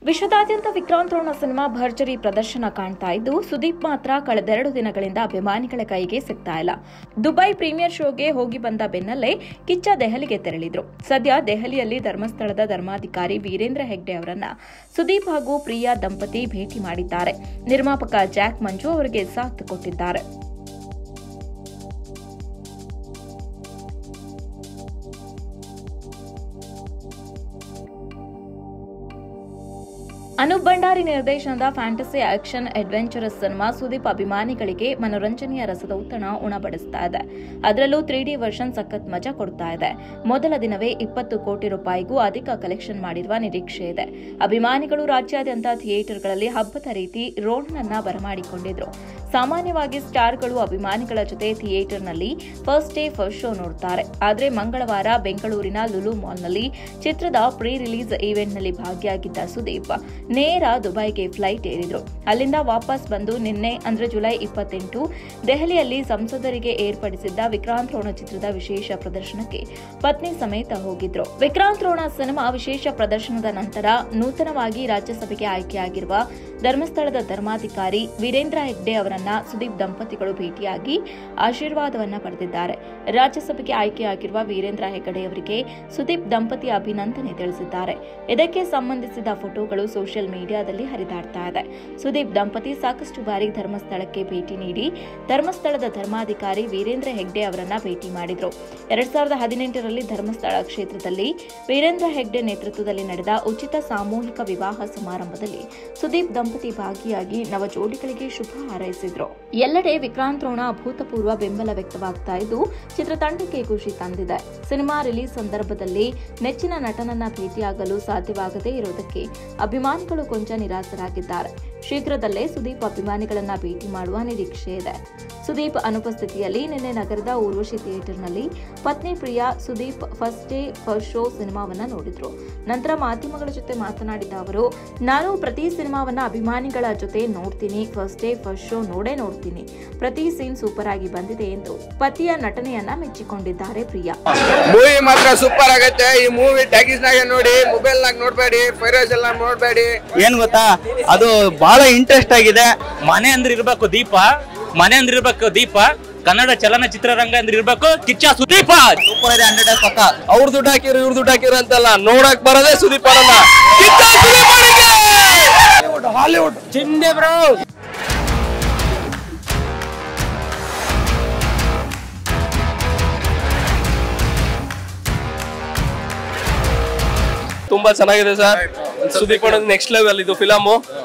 ವಿಶ್ವದಾದ್ಯಂತ ವಿಕ್ರಾಂತ್ ರೋಣ ಸಿನಿಮಾ ಭರ್ಜರಿ ಪ್ರದರ್ಶನ ಕಾಣ್ತಾ ಇದ್ದು ಸುದೀಪ್ ಮಾತ್ರ ಕಳೆದೆರಡು ದಿನಗಳಿಂದ ಅಭಿಮಾನಿಗಳ ಕೈಗೆ ಸಿಗ್ತಾ ಇಲ್ಲ ದುಬೈ ಪ್ರೀಮಿಯರ್ ಶೋಗೆ ಹೋಗಿ ಬಂದ ಬೆನ್ನಲ್ಲೇ ಕಿಚ್ಚ ದೆಹಲಿಗೆ ತೆರಳಿದ್ರು ಸದ್ಯ ದೆಹಲಿಯಲ್ಲಿ ಧರ್ಮಸ್ಥಳದ ಧರ್ಮಾಧಿಕಾರಿ ವೀರೇಂದ್ರ ಹೆಗ್ಡೆ ಅವರನ್ನ ಸುದೀಪ್ ಹಾಗೂ ಪ್ರಿಯಾ ದಂಪತಿ ಭೇಟಿ ಮಾಡಿದ್ದಾರೆ ನಿರ್ಮಾಪಕ ಜಾಕ್ ಮಂಜು ಅವರಿಗೆ ಸಾಥ್ ಕೊಟ್ಟಿದ್ದಾರೆ ಅನೂಪ್ ಭಂಡಾರಿ ನಿರ್ದೇಶನದ fantasy action adventurous cinema Sudeep ಅಭಿಮಾನಿಗಳಿಗೆ ಮನೋರಂಜನೆಯ ರಸದ ಉತ್ತಣ ಉಣಬಡಿಸ್ತಾ ಇದೆ ಅದರಲ್ಲೂ ತ್ರೀ ಡಿ ವರ್ಷನ್ ಸಖತ್ ಮಜಾ ಕೊಡ್ತಾ ಇದೆ ಮೊದಲ ದಿನವೇ ಇಪ್ಪತ್ತು ಕೋಟಿ ರೂಪಾಯಿಗೂ ಅಧಿಕ ಕಲೆಕ್ಷನ್ ಮಾಡಿರುವ ನಿರೀಕ್ಷೆ ಇದೆ ಅಭಿಮಾನಿಗಳು ರಾಜ್ಯಾದ್ಯಂತ ಥಿಯೇಟರ್ಗಳಲ್ಲಿ ಹಬ್ಬದ ರೀತಿ ರೋಡ್ನನ್ನ ಬರಮಾಡಿಕೊಂಡಿದ್ರು ಸಾಮಾನ್ಯವಾಗಿ ಸ್ಟಾರ್ಗಳು ಅಭಿಮಾನಿಗಳ ಜೊತೆ ಥಿಯೇಟರ್ನಲ್ಲಿ ಫಸ್ಟ್ ಡೇ ಫಸ್ಟ್ ಶೋ ನೋಡ್ತಾರೆ ಆದರೆ ಮಂಗಳವಾರ ಬೆಂಗಳೂರಿನ ಲುಲು ಮಾಲ್ನಲ್ಲಿ ಚಿತ್ರದ ಪ್ರೀ ರಿಲೀಸ್ ಈವೆಂಟ್ನಲ್ಲಿ ಭಾಗಿಯಾಗಿದ್ದ ಸುದೀಪ್ ನೇರ ದುಬೈಗೆ ಫ್ಲೈಟ್ ಏರಿದ್ರು ಅಲ್ಲಿಂದ ವಾಪಸ್ ಬಂದು ನಿನ್ನೆ ಅಂದ್ರೆ ಜುಲೈ ಇಪ್ಪತ್ತೆಂಟು ದೆಹಲಿಯಲ್ಲಿ ಸಂಸದರಿಗೆ ಏರ್ಪಡಿಸಿದ್ದ ವಿಕ್ರಾಂತ್ ರೋಣ ಚಿತ್ರದ ವಿಶೇಷ ಪ್ರದರ್ಶನಕ್ಕೆ ಪತ್ನಿ ಸಮೇತ ಹೋಗಿದ್ರು ವಿಕ್ರಾಂತ್ ರೋಣ ಸಿನಿಮಾ ವಿಶೇಷ ಪ್ರದರ್ಶನದ ನಂತರ ನೂತನವಾಗಿ ರಾಜ್ಯಸಭೆಗೆ ಆಯ್ಕೆಯಾಗಿರುವ ಧರ್ಮಸ್ಥಳದ ಧರ್ಮಾಧಿಕಾರಿ ವೀರೇಂದ್ರ ಹೆಗ್ಡೆ ಅವರನ್ನ ಸುದೀಪ್ ದಂಪತಿಗಳು ಭೇಟಿಯಾಗಿ ಆಶೀರ್ವಾದವನ್ನ ಪಡೆದಿದ್ದಾರೆ ರಾಜ್ಯಸಭೆಗೆ ಆಯ್ಕೆಯಾಗಿರುವ ವೀರೇಂದ್ರ ಹೆಗ್ಗಡೆ ಅವರಿಗೆ ಸುದೀಪ್ ದಂಪತಿ ಅಭಿನಂದನೆ ತಿಳಿಸಿದ್ದಾರೆ ಇದಕ್ಕೆ ಸಂಬಂಧಿಸಿದ ಫೋಟೋಗಳು ಸೋಷಿಯಲ್ ಮೀಡಿಯಾದಲ್ಲಿ ಹರಿದಾಡ್ತಾ ಇದೆ ಸುದೀಪ್ ದಂಪತಿ ಸಾಕಷ್ಟು ಬಾರಿ ಧರ್ಮಸ್ಥಳಕ್ಕೆ ಭೇಟಿ ನೀಡಿ ಧರ್ಮಸ್ಥಳದ ಧರ್ಮಾಧಿಕಾರಿ ವೀರೇಂದ್ರ ಹೆಗ್ಡೆ ಅವರನ್ನ ಭೇಟಿ ಮಾಡಿದ್ರು ಎರಡ್ ಸಾವಿರದ ಹದಿನೆಂಟರಲ್ಲಿ ಧರ್ಮಸ್ಥಳ ಕ್ಷೇತ್ರದಲ್ಲಿ ವೀರೇಂದ್ರ ಹೆಗ್ಡೆ ನೇತೃತ್ವದಲ್ಲಿ ನಡೆದ ಉಚಿತ ಸಾಮೂಹಿಕ ವಿವಾಹ ಸಮಾರಂಭದಲ್ಲಿ ಸುದೀಪ್ ದಂಪತಿ ಭಾಗಿಯಾಗಿ ನವ ಜೋಡಿಗಳಿಗೆ ಶುಭ ಹಾರೈಸಿದ್ರು ಎಲ್ಲೆಡೆ ವಿಕ್ರಾಂತ್ ರೋಣ ಅಭೂತಪೂರ್ವ ಬೆಂಬಲ ವ್ಯಕ್ತವಾಗ್ತಾ ಇದ್ದು ಚಿತ್ರತಂಡಕ್ಕೆ ಖುಷಿ ತಂದಿದೆ ಸಿನಿಮಾ ರಿಲೀಸ್ ಸಂದರ್ಭದಲ್ಲಿ ನೆಚ್ಚಿನ ನಟನನ್ನ ಭೇಟಿಯಾಗಲು ಸಾಧ್ಯವಾಗದೇ ಇರುವುದಕ್ಕೆ ಅಭಿಮಾನಿಗಳು ಕೊಂಚ ನಿರಾಸರಾಗಿದ್ದಾರೆ ಶೀಘ್ರದಲ್ಲೇ ಸುದೀಪ್ ಅಭಿಮಾನಿಗಳನ್ನ ಭೇಟಿ ಮಾಡುವ ನಿರೀಕ್ಷೆ ಇದೆ ಸುದೀಪ್ ಅನುಪಸ್ಥಿತಿಯಲ್ಲಿ ನಿನ್ನೆ ನಗರದ ಊರ್ವಶಿ ಥಿಯೇಟರ್ನಲ್ಲಿ ಪತ್ನಿ Priya Sudeep first day first show ಸಿನಿಮಾವನ್ನ ನೋಡಿದ್ರು ನಂತರ ಮಾಧ್ಯಮಗಳ ಜೊತೆ ಮಾತನಾಡಿದ ಅವರು ನಾನು ಪ್ರತಿ ಸಿನಿಮಾವನ್ನ ಅಭಿಮಾನಿಗಳ ಜೊತೆ ನೋಡ್ತೀನಿ ಫಸ್ಟ್ ಡೇ ಫಸ್ಟ್ ಶೋ ನೋಡೇ ನೋಡ್ತೀನಿ ಪ್ರತಿ ಸೀನ್ ಸೂಪರ್ ಆಗಿ ಬಂದಿದೆ ಎಂದು ಪತಿಯ ನಟನೆಯನ್ನ ಮೆಚ್ಚಿಕೊಂಡಿದ್ದಾರೆ ಪ್ರಿಯಾ ಮೂವಿ ಮಾತ್ರ ಸೂಪರ್ ಆಗತ್ತೆ ಈ ಮೂವಿ ಟ್ಯಾಗೀಸ್ ನಾಗ ನೋಡಿ ಮೊಬೈಲ್ ನಾಗ ನೋಡ್ಬೇಡಿ ಫೈರಸ್ ಎಲ್ಲ ನೋಡ್ಬೇಡಿ ಏನ್ ಗೊತ್ತಾ ಅದು ಬಹಳ ಇಂಟ್ರೆಸ್ಟ್ ಆಗಿದೆ ಮನೆ ಅಂದ್ರೆ ಇರ್ಬೇಕು ದೀಪ ಮನೆ ಅಂದ್ರೆ ಇರ್ಬೇಕು ದೀಪ ಕನ್ನಡ ಚಲನಚಿತ್ರರಂಗ ಅಂದ್ರೆ ಇರ್ಬೇಕು ಕಿಚ್ಚ ಸುದೀಪ ಸೂಪರ್ ಇದೆ ಹಂಡ್ರೆಡ್ ಪಕ್ಕ ಅವ್ರ ದುಡ್ಡು ಹಾಕಿರು ಇವ್ರ ದುಡ್ಡು ಹಾಕಿರು ಅಂತಲ್ಲ ನೋಡಕ್ ಬರೋದೇ ಸುದೀಪ್ ಅವರನ್ನ ಕಿಚ್ಚ ಸುದೀಪ್ ಅವರಿಗೆ! ಹಾಲಿವುಡ್ ಚಿಂದೆ ಬ್ರೋ ತುಂಬಾ ಚೆನ್ನಾಗಿದೆ ಸರ್ ಸುದೀಪ್ ಅಣ್ಣ ನೆಕ್ಸ್ಟ್ ಲೆವೆಲ್ ಇದು ಫಿಲಮು